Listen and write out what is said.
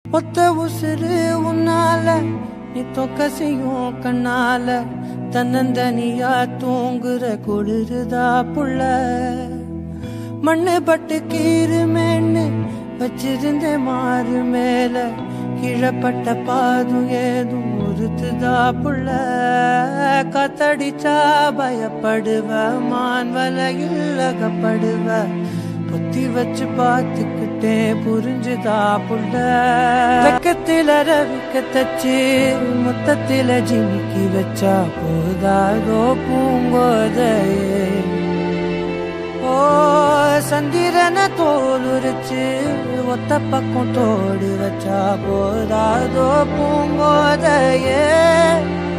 ஒத்த உசுறு உன்னால நீ தொக்கசையும் கண்ணால தன்னந்தனியா தூங்குற குளிருதா புள்ள மண்ணு பட்டு கீருமேன்னு வச்சிருந்தேன் மாறு மேல கீழப்பட்ட பாதும் ஏதும் உறுத்துதா புள்ள காத்தடிச்சா பயப்படுவ மான் வலையில் அகப்படுவ பொத்தி வச்சு பார்த்துக்கிட்டே புரிஞ்சுதா புள்ள வெக்கத்தில ரவிக்க தச்சு மொத்தத்தில ஜிமிக்கி வச்சா போதாதோ பூங்கோதையே ஓ சந்திரன தோலுரிச்சு ஒத்த பக்கம் தோடு வச்சா போதாதோ பூங்கோதையே